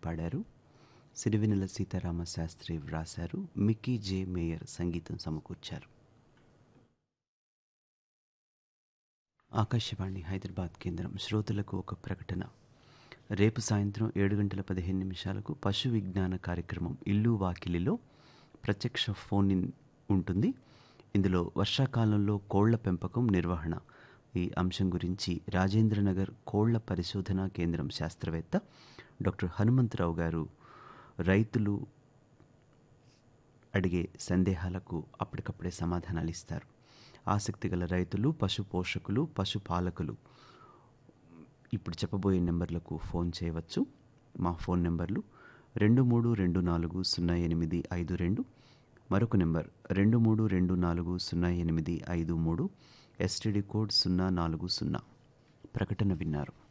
పాడారు సిరివెన్నెల సీతారామ శాస్త్రి వ్రాశారు మిక్కీ జే మేయర్ సంగీతం సమకూర్చారు ఆకాశవాణి హైదరాబాద్ కేంద్రం శ్రోతలకు ఒక ప్రకటన రేపు సాయంత్రం ఏడు గంటల పదిహేను నిమిషాలకు పశు విజ్ఞాన కార్యక్రమం ఇల్లు వాకిలిలో ప్రత్యక్ష ఫోన్ ఇన్ ఉంటుంది ఇందులో వర్షాకాలంలో కోళ్ల పెంపకం నిర్వహణ ఈ అంశం గురించి రాజేంద్రనగర్ కోళ్ల పరిశోధనా కేంద్రం శాస్త్రవేత్త డాక్టర్ హనుమంతరావు గారు రైతులు అడిగే సందేహాలకు అప్పటికప్పుడే సమాధానాలు ఇస్తారు ఆసక్తి గల రైతులు పశు పోషకులు పశు పాలకులు ఇప్పుడు చెప్పబోయే నెంబర్లకు ఫోన్ చేయవచ్చు మా ఫోన్ నెంబర్లు రెండు మూడు రెండు నాలుగు సున్నా ఎనిమిది ఐదు రెండు మరొక నెంబర్ రెండు మూడు రెండు నాలుగు సున్నా ఎనిమిది ఐదు మూడు ఎస్టీడీ కోడ్ సున్నా నాలుగు సున్నా ప్రకటన విన్నారు